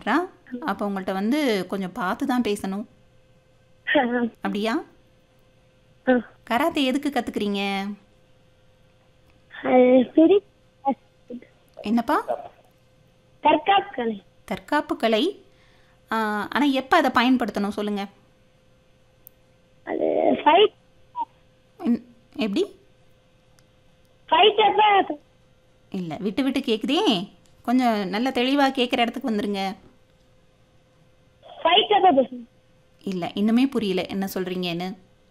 விளையாடுறா அப்போ உங்கள்கிட்ட வந்து கொஞ்சம் பார்த்து தான் பேசணும் அப்படியா ஆ. கராத்தே எதுக்கு கற்றுக்குறீங்க அது பெரிய என்னப்பா தற்காப்பு கலை தற்காப்பு கலை ஆனால் எப்போ அதை பயன்படுத்தணும் சொல்லுங்கள் அது ஃபைட் எப்படி ஃபைட் அப்ப இல்லை விட்டு விட்டு கேட்குதே கொஞ்சம் நல்ல தெளிவாக கேட்குற இடத்துக்கு வந்துருங்க ஃபைட் அப்ப பேசணும் இல்லை இன்னுமே புரியல என்ன சொல்கிறீங்கன்னு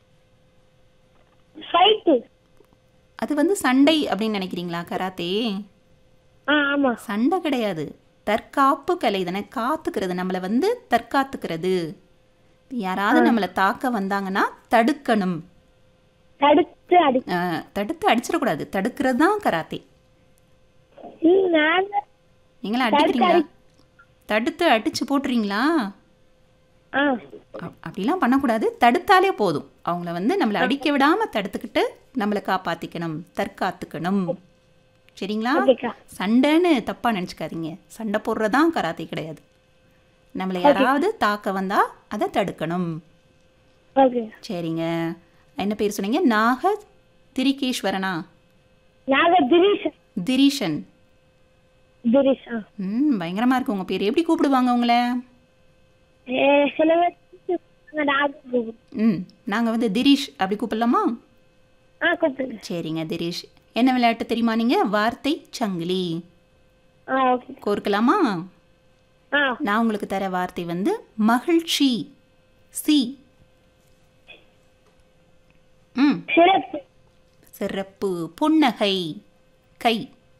ஃபைட்டு அது வந்து சண்டை அப்படின்னு நினைக்கிறீங்களா கராத்தே ஆ ஆமா சண்டை கிடையாது தற்காப்பு கலை தானே காத்துக்கிறது நம்மளை வந்து தற்காத்துக்கிறது யாராவது நம்மளை தாக்க வந்தாங்கன்னா தடுக்கணும் தடுத்து அடி அஹ், தடுத்து அடிச்சிடக்கூடாது தடுக்கிறது தான் கராத்தே ம், நான் நீங்களா அடிக்கிறீங்களா தடுத்து அடிச்சு போட்டுறீங்களா ஆ அப்- அப்படிலாம் பண்ணக்கூடாது தடுத்தாலே போதும் அவங்கள வந்து நம்மளை அடிக்க விடாம தடுத்துக்கிட்டு நம்மளை காப்பாத்திக்கணும் தற்காத்துக்கணும் சரிங்களா ஓகேக்கா சண்டைன்னு தப்பா நினச்சிக்காதீங்க சண்டை போடுறதான் கராத்தே கிடையாது நம்மளை யாராவது தாக்க வந்தா அதை தடுக்கணும் ஓகே சரிங்க என்ன பேர் சொன்னீங்க நாக திரிகேஸ்வரனா நாங்க திரிஷ் திரீஷன் திரிஷ் ஆ ம் பயங்கரமா இருக்கு உங்க பேர் எப்படி கூப்பிடுவாங்க உங்களை ஏ, சில பேர் நாகம் கூப்பிடுவோம். ம் நாங்கள் வந்து திரீஷ் அப்படி கூப்பிடலாமா ஆ கூப்பிடுங்க சரிங்க திரீஷ் என்ன விளையாட்டு தெரியுமா நீங்க வார்த்தை சங்கிலி ஆ ஓகே கோர்க்கலாமா ஆ நான் உங்களுக்கு தர வார்த்தை வந்து மகிழ்ச்சி சி ம் சிறப்பு சிறப்பு புன்னகை கை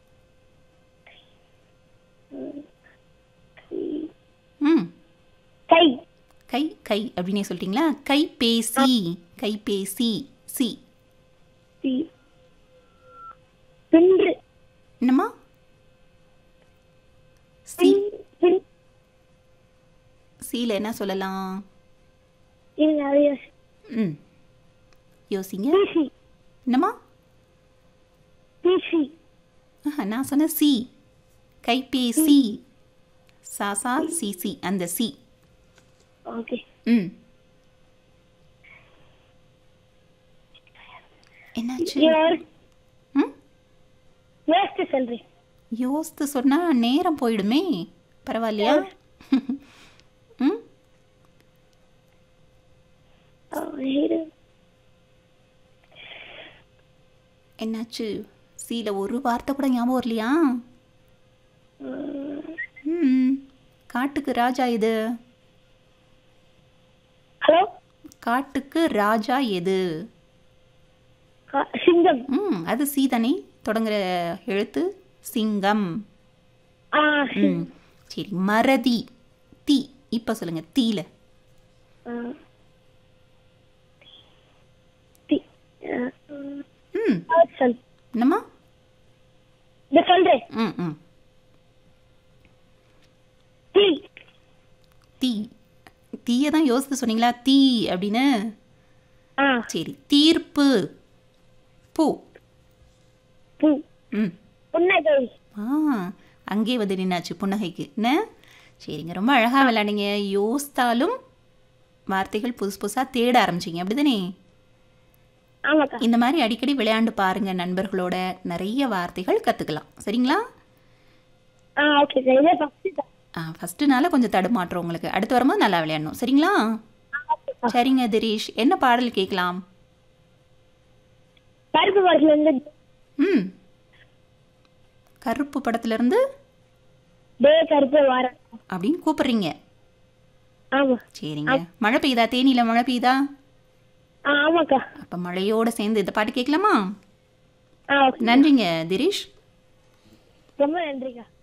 ம் கை கை கை அப்படின்னே சொல்லிட்டீங்களா கைபேசி கைபேசி சி சி பின்று என்னம்மா சி பின் பின் சியில் என்ன சொல்லலாம் இருங்க அது யோசி- ம் யோசிங்க பிசி என்னம்மா பிசி ஆஹா, நான் சொன்ன சி கைபேசி சாசா சிசி அந்த சி ஓகே ம் என்னாச்சு யோர் ம் யோசிச்சு சொல்றேன் யோசித்து சொன்னால் நேரம் போயிடுமே பரவாயில்லையா ம் ஆ, இரு. என்னாச்சு சீல ஒரு வார்த்தை கூட ஞாபகம் வரலையா ம் காட்டுக்கு ராஜா எது ஹலோ காட்டுக்கு ராஜா எது கா- சிங்கம் ம் அது சீதனை தொடங்குற எழுத்து சிங்கம் ஆ சி- ம் சரி மறதி தீ இப்போ சொல்லுங்க தீல ஆ. தி- ஆ, ம். ம் ஆ, சொல் என்னம்மா இந்த சொல்றேன் ம் ம் தீ தீ தீயை தான் யோசித்து சொன்னீங்களா தீ அப்படின்னு ஆ சரி தீர்ப்பு பூ பூ ம் புன்னகை ஆ அங்கே வந்து நின்னாச்சு புன்னகைக்கு என்ன சரிங்க ரொம்ப அழகாக விளையாடுங்க யோசித்தாலும் வார்த்தைகள் புதுசு புதுசாக தேட ஆரம்பிச்சிங்க அப்படிதானே ஆமாக்கா இந்த மாதிரி அடிக்கடி விளையாண்டு பாருங்க நண்பர்களோட நிறைய வார்த்தைகள் கற்றுக்கலாம் சரிங்களா ஆ ஓகே சார் இதே ஃபஸ்ட்டு தான் ஆ ஃபஸ்ட்டுனால கொஞ்சம் தடுமாற்றம் உங்களுக்கு அடுத்து வரும்போது நல்லா விளையாடணும் சரிங்களா சரிங்க திரீஷ் என்ன பாடல் கேட்கலாம் கருப்பு படத்துல இருந்து ம் கருப்பு படத்துலேருந்து டே கருப்பு வாரம் அப்படின்னு கூப்பிடுறீங்க ஆமா சரிங்க மழை பெய்யுதா தேனியில் மழை பெய்யுதா ஆ ஆமாக்கா அப்போ மழையோட சேர்ந்து இந்த பாட்டு கேட்கலாமா ஆ ஓகே நன்றிங்க திரீஷ் ரொம்ப நன்றிக்கா